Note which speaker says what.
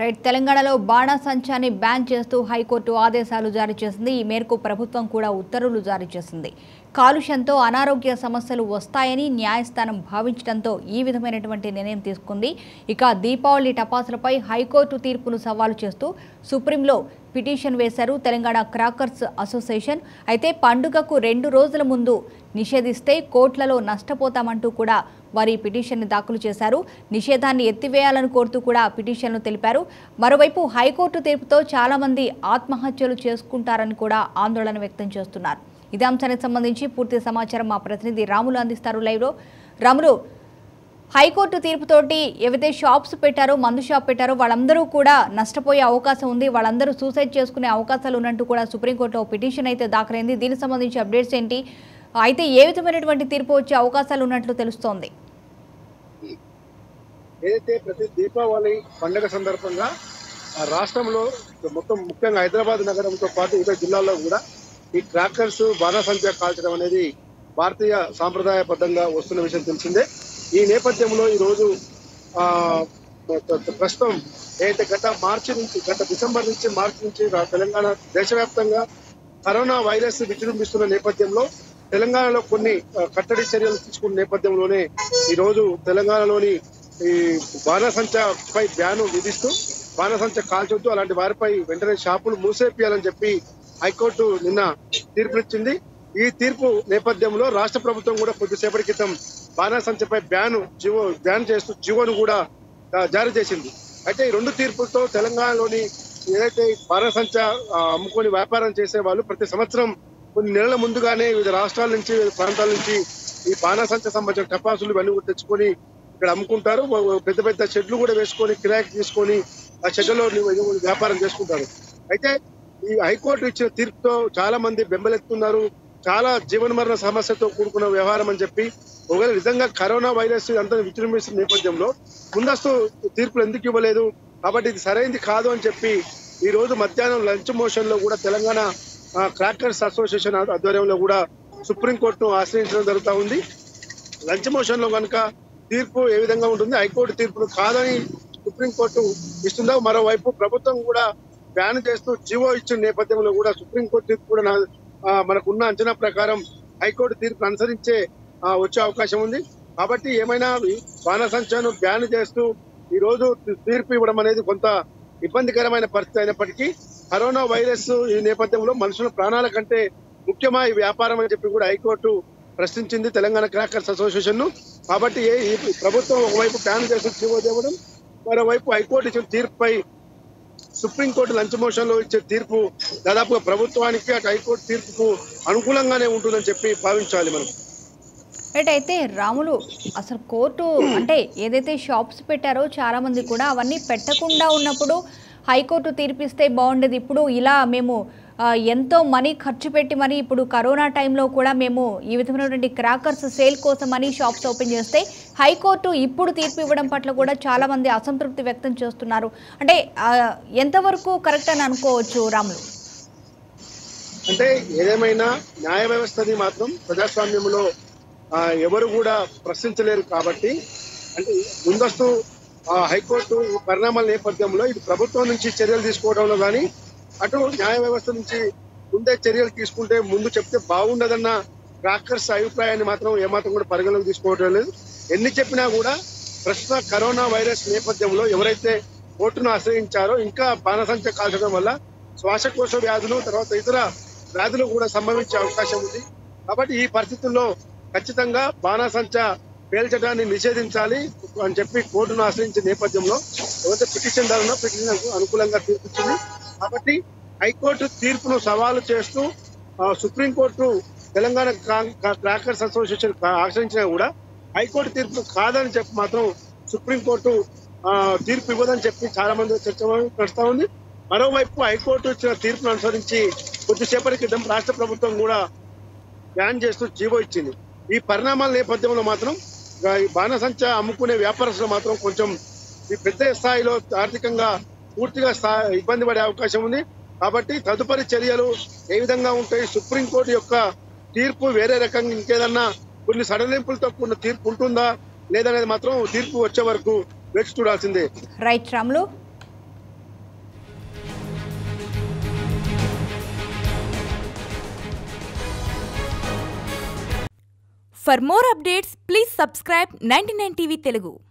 Speaker 1: right తెలంగాణలో బాణాసంచాన్ని ban చేస్తూ high court ఆదేశాలు జారీ చేసింది ఈ మేరకు ప్రభుత్వం కూడా ఉత్తర్వులు జారీ చేసింది కాలుష్యంతో అనారోగ్య సమస్యలు వస్తాయని న్యాయస్థానం భావించడంతో ఈ విధమైనటువంటి నిర్ణయం తీసుకుంది ఇక దీపావళి టపాసులపై హైకోర్టు తీర్పును సవాలు చేస్తూ సుప్రీంలో పిటిషన్ వేశారు తెలంగాణ క్రాకర్స్ అసోసియేషన్ అయితే పండుగకు రెండు రోజుల ముందు నిషేధిస్తే కోట్లలో నష్టపోతామంటూ కూడా వారి పిటిషన్ని దాఖలు చేశారు నిషేధాన్ని ఎత్తివేయాలని కోరుతూ కూడా పిటిషన్లు తెలిపారు మరోవైపు హైకోర్టు తీర్పుతో చాలామంది ఆత్మహత్యలు చేసుకుంటారని కూడా ఆందోళన వ్యక్తం చేస్తున్నారు ఇదే అంశానికి సంబంధించి పూర్తి సమాచారం మా ప్రతినిధి రాములు అందిస్తారు లైవ్లో రాములు హైకోర్టు తీర్పుతోటి ఏవైతే షాప్స్ పెట్టారో మందు షాప్ పెట్టారో వాళ్ళందరూ కూడా నష్టపోయే అవకాశం ఉంది వాళ్ళందరూ సూసైడ్ చేసుకునే అవకాశాలు ఉన్నట్టు కూడా సుప్రీంకోర్టులో పిటిషన్ అయితే దాఖలైంది దీనికి సంబంధించి అప్డేట్స్ ఏంటి అయితే ఏ విధమైనటువంటి తీర్పు వచ్చే అవకాశాలు ఉన్నట్లు తెలుస్తోంది
Speaker 2: ఏదైతే ప్రతి దీపావళి పండుగ సందర్భంగా ఆ రాష్ట్రంలో మొత్తం ముఖ్యంగా హైదరాబాద్ నగరంతో పాటు ఇతర జిల్లాల్లో కూడా ఈ క్రాకర్స్ బాణాసంచా కాల్చడం అనేది భారతీయ సాంప్రదాయబద్ధంగా వస్తున్న విషయం తెలిసిందే ఈ నేపథ్యంలో ఈ రోజు ఆ ప్రస్తుతం ఏదైతే గత మార్చి నుంచి గత డిసెంబర్ నుంచి మార్చి నుంచి రా- తెలంగాణ దేశవ్యాప్తంగా కరోనా వైరస్ విజృంభిస్తున్న నేపథ్యంలో తెలంగాణలో కొన్ని ఆ, కట్టడి చర్యలు తీసుకున్న నేపథ్యంలోనే ఈ రోజు తెలంగాణలోని ఈ బాణసంచపై బ్యాను విధిస్తూ బాణసంచ కాల్చొద్దు అలాంటి వారిపై వెంటనే షాపులు మూసేపియాలని చెప్పి హైకోర్టు నిన్న తీర్పునిచ్చింది ఈ తీర్పు నేపథ్యంలో రాష్ట్ర ప్రభుత్వం కూడా కొద్దిసేపటి క్రితం బాణసంచపై బ్యాన్ జీవో బ్యాన్ చేస్తూ జీవోను కూడా ఆ, జారీ చేసింది అయితే ఈ రెండు తీర్పులతో తెలంగాణలోని ఏదైతే ఈ బాణసంచ ఆ, అమ్ముకొని వ్యాపారం చేసే వాళ్ళు ప్రతి సంవత్సరం కొన్ని నెలల ముందుగానే వివిధ రాష్ట్రాల నుంచి వివిధ ప్రాంతాల నుంచి ఈ బాణసంచ సంబంధించిన టపాసులు ఇవన్నీ కూడా తెచ్చుకొని ఇక్కడ అమ్ముకుంటారు వ- వ- పెద్ద పెద్ద షెడ్లు కూడా వేసుకొని కిరాయికి తీసుకొని ఆ షెడ్లలో ని- వ్యాపారం చేసుకుంటారు అయితే ఈ హైకోర్టు ఇచ్చిన తీర్పుతో చాలా మంది బెంబలెత్తున్నారు చాలా జీవన మరణ సమస్యతో కూడుకున్న వ్యవహారం అని చెప్పి ఒకవేళ నిజంగా కరోనా వైరస్ అంతా విజృంభిస్తున్న నేపథ్యంలో ముందస్తు తీర్పులు ఎందుకు ఇవ్వలేదు కాబట్టి ఇది సరైనది కాదు అని చెప్పి ఈ రోజు మధ్యాహ్నం లంచ్ మోషన్ లో కూడా తెలంగాణ ఆ, క్రాకర్స్ అసోసియేషన్ ఆధ్వర్యంలో కూడా సుప్రీంకోర్టును ఆశ్రయించడం జరుగుతూ ఉంది లంచ్ మోషన్ లో కనుక తీర్పు ఏ విధంగా ఉంటుంది హైకోర్టు తీర్పును కాదని సుప్రీంకోర్టు ఇస్తుందా మరోవైపు ప్రభుత్వం కూడా బ్యాన్ చేస్తూ జీవో ఇచ్చిన నేపథ్యంలో కూడా సుప్రీంకోర్టు తీర్పు కూడా నా- ఆ, మనకున్న అంచనా ప్రకారం హైకోర్టు తీర్పు అనుసరించే ఆ, వచ్చే అవకాశం ఉంది కాబట్టి ఏమైనా ఈ బాణసంచాను బ్యాన్ చేస్తూ ఈ రోజు తీర్పు ఇవ్వడం అనేది కొంత ఇబ్బందికరమైన పరిస్థితి అయినప్పటికీ కరోనా వైరస్ ఈ నేపథ్యంలో మనుషుల ప్రాణాల కంటే ముఖ్యమా ఈ వ్యాపారం అని చెప్పి కూడా హైకోర్టు ప్రశ్నించింది తెలంగాణ క్రాకర్స్ అసోసియేషన్ ను కాబట్టి ఏ- ఈ ప్రభుత్వం ఒకవైపు బ్యాన్ చేస్తూ జీవో తేవడం మరోవైపు హైకోర్టు ఇచ్చిన తీర్పుపై సుప్రీంకోర్టు లంచ్ మోషన్ లో ఇచ్చే తీర్పు దాదాపుగా ప్రభుత్వానికి అటు హైకోర్టు తీర్పుకు అనుకూలంగానే ఉంటుందని చెప్పి భావించాలి మనం
Speaker 1: రైట్ అయితే రాములు అసలు కోర్టు అంటే ఏదైతే షాప్స్ పెట్టారో చాలా మంది కూడా అవన్నీ పెట్టకుండా ఉన్నప్పుడు హైకోర్టు తీర్పిస్తే బాగుండేది ఇప్పుడు ఇలా మేము ఆ, ఎంతో మనీ ఖర్చు పెట్టి మరి ఇప్పుడు కరోనా టైంలో కూడా మేము ఈ విధమైనటువంటి క్రాకర్స్ సేల్ కోసం అని షాప్స్ ఓపెన్ చేస్తే హైకోర్టు ఇప్పుడు తీర్పు ఇవ్వడం పట్ల కూడా చాలా మంది అసంతృప్తి వ్యక్తం చేస్తున్నారు అంటే ఆ, ఎంతవరకు కరెక్ట్ అని అనుకోవచ్చు రాములు
Speaker 2: అంటే ఏదేమైనా న్యాయ వ్యవస్థని మాత్రం ప్రజాస్వామ్యంలో ఆ, ఎవరు కూడా ప్రశ్నించలేరు కాబట్టి అంటే ముందస్తు ఆ, హైకోర్టు ఈ పరిణామాల నేపథ్యంలో ఇది ప్రభుత్వం నుంచి చర్యలు తీసుకోవడంలో కానీ అటు న్యాయ వ్యవస్థ నుంచి ముందే చర్యలు తీసుకుంటే ముందు చెప్తే బాగుండదన్న క్రాకర్స్ అభిప్రాయాన్ని మాత్రం ఏమాత్రం కూడా పరిగణలోకి తీసుకోవడం లేదు ఎన్ని చెప్పినా కూడా ప్రస్తుత కరోనా వైరస్ నేపథ్యంలో ఎవరైతే కోర్టును ఆశ్రయించారో ఇంకా బాణసంచ కాల్చడం వల్ల శ్వాసకోశ వ్యాధులు తర్వాత ఇతర వ్యాధులు కూడా సంభవించే అవకాశం ఉంది కాబట్టి ఈ పరిస్థితుల్లో ఖచ్చితంగా బాణాసంచ పేల్చడాన్ని నిషేధించాలి అని చెప్పి కోర్టును ఆశ్రయించిన నేపథ్యంలో ఎవరైతే పిటిషన్ దారునో పిటిషన్ అనుకూలంగా తీర్పిచ్చింది కాబట్టి హైకోర్టు తీర్పును సవాలు చేస్తూ ఆ, సుప్రీంకోర్టు తెలంగాణ కా- కా- క్రాకర్స్ అసోసియేషన్ కా- ఆశ్రయించినా కూడా హైకోర్టు తీర్పు కాదని చెప్పి మాత్రం సుప్రీంకోర్టు ఆ, తీర్పు ఇవ్వదని చెప్పి చాలా మంది చర్చ నడుస్తా ఉంది మరోవైపు హైకోర్టు ఇచ్చిన తీర్పును అనుసరించి కొద్దిసేపటి క్రితం రాష్ట్ర ప్రభుత్వం కూడా బ్యాన్ చేస్తూ జీవో ఇచ్చింది ఈ పరిణామాల నేపథ్యంలో మాత్రం ఆ, ఈ బాణసంచ అమ్ముకునే వ్యాపారస్తులు మాత్రం కొంచెం ఈ పెద్ద స్థాయిలో ఆర్థికంగా పూర్తిగా స్థా- ఇబ్బంది పడే అవకాశం ఉంది కాబట్టి తదుపరి చర్యలు ఏ విధంగా ఉంటాయి సుప్రీంకోర్టు యొక్క తీర్పు వేరే రకంగా ఇంకేదన్నా కొన్ని సడలింపులతో కూడిన తీర్పు ఉంటుందా లేదనేది మాత్రం తీర్పు వచ్చే వరకు వేచి చూడాల్సిందే
Speaker 1: right Ramulu
Speaker 3: for more updates please subscribe ninety TV Telugu